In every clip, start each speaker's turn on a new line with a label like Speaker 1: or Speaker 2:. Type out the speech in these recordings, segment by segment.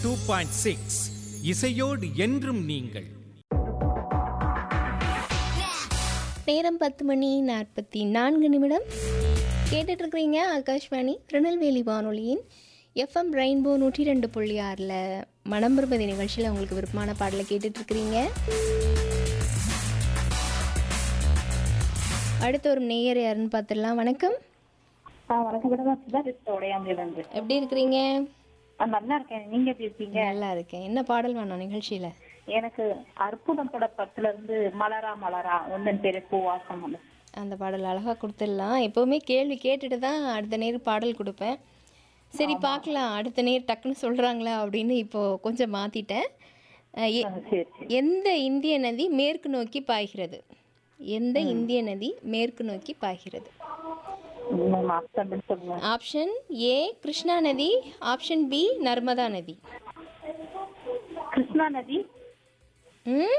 Speaker 1: Two point six இசையோடு என்றும் நீங்கள்
Speaker 2: நேரம் பத்து மணி நாற்பத்தி நான்கு நிமிடம் கேட்டுட்டு இருக்கிறீங்க ஆகாஷ்வாணி திருநெல்வேலி வானொலியின் எஃப்எம் ரெயின்போ நூற்றி ரெண்டு புள்ளி ஆறில் மனம் விரும்பதி நிகழ்ச்சியில் உங்களுக்கு விருப்பமான பாடலை கேட்டுட்டு இருக்கிறீங்க அடுத்த ஒரு நேயர் யாருன்னு பார்த்துடலாம் வணக்கம்
Speaker 3: ஆ வணக்கம் மேடம் நான் சுதா பேசுறேன் உடையாந்திலிருந்து
Speaker 2: எப்படி இருக்கிறீங்க
Speaker 3: ஆ நல்லா இருக்கேன் நீங்க எப்படி இருக்கீங்க
Speaker 2: நல்லா இருக்கேன் என்ன பாடல் வேணும் நிகழ்ச்சியில்
Speaker 3: எனக்கு அற்புதம் பட படத்துல இருந்து மலரா மலரா உந்தன் பேரு பூவாசம் அந்த
Speaker 2: அந்த பாடல் அழகாக கொடுத்துடலாம் எப்போவுமே கேள்வி கேட்டுட்டு தான் அடுத்த நேரம் பாடல் கொடுப்பேன் சரி பார்க்கலாம் அடுத்த நேர் டக்குன்னு சொல்கிறாங்களா அப்படின்னு இப்போது கொஞ்சம் மாற்றிட்டேன்
Speaker 3: சரி சரி
Speaker 2: எந்த இந்திய நதி மேற்கு நோக்கி பாய்கிறது எந்த இந்திய நதி மேற்கு நோக்கி பாய்கிறது
Speaker 3: மேம் ஆப்ஷன் சொல்லுங்க
Speaker 2: ஆப்ஷன் ஏ கிருஷ்ணா நதி ஆப்ஷன் பி நர்மதா நதி
Speaker 3: கிருஷ்ணா நதி
Speaker 2: ம்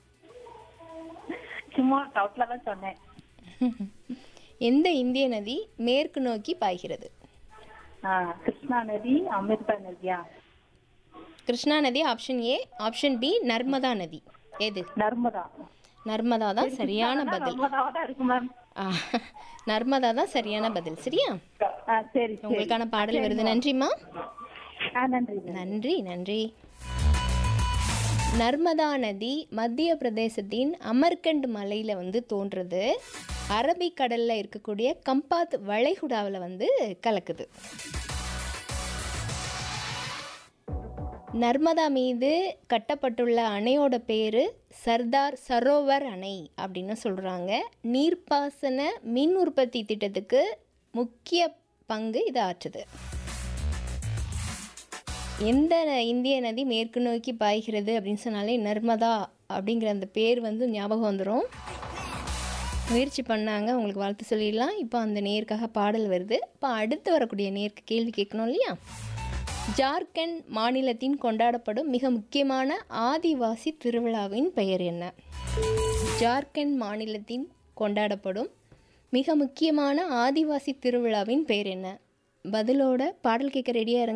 Speaker 3: சும்மா டவுட்ல தான் சொன்னேன்
Speaker 2: எந்த இந்திய நதி மேற்கு நோக்கி பாய்கிறது
Speaker 3: ஆ கிருஷ்ணா நதி அமிர்தா நதியா
Speaker 2: கிருஷ்ணா நதி option A option B Narmada நதி எது
Speaker 3: நர்மதா
Speaker 2: நர்மதா தான் சரியான பதில்
Speaker 3: நர்மதாவா தான் இருக்கு மேம்
Speaker 2: ஆ, நர்மதா தான் சரியான பதில் சரியா
Speaker 3: ஆ சரி சரி
Speaker 2: உங்களுக்கான பாடல் வருது நன்றிம்மா
Speaker 3: ஆ நன்றி மேம்.
Speaker 2: நன்றி நன்றி நர்மதா நதி மத்திய பிரதேசத்தின் அமர்கண்ட் மலையில் வந்து தோன்றுறது அரபிக்கடலில் இருக்கக்கூடிய கம்பாத் வளைகுடாவில் வந்து கலக்குது நர்மதா மீது கட்டப்பட்டுள்ள அணையோட பேர் சர்தார் சரோவர் அணை அப்படின்னு சொல்கிறாங்க நீர்ப்பாசன மின் உற்பத்தி திட்டத்துக்கு முக்கிய பங்கு இது ஆற்றுது எந்த ந- இந்திய நதி மேற்கு நோக்கி பாய்கிறது அப்படின்னு சொன்னாலே நர்மதா அப்படிங்கிற அந்த பேர் வந்து ஞாபகம் வந்துடும் முயற்சி பண்ணாங்க உங்களுக்கு வாழ்த்து சொல்லிடலாம் இப்போ அந்த நேருக்காக பாடல் வருது இப்போ அடுத்து வரக்கூடிய நேருக்கு கேள்வி கேட்கணும் இல்லையா ஜார்க்கண்ட் மாநிலத்தின் கொண்டாடப்படும் மிக முக்கியமான ஆதிவாசி திருவிழாவின் பெயர் என்ன ஜார்க்கண்ட் மாநிலத்தின் கொண்டாடப்படும் மிக முக்கியமான ஆதிவாசி திருவிழாவின் பெயர் என்ன பதிலோட பாடல் கேட்க ரெடியாக இருங்க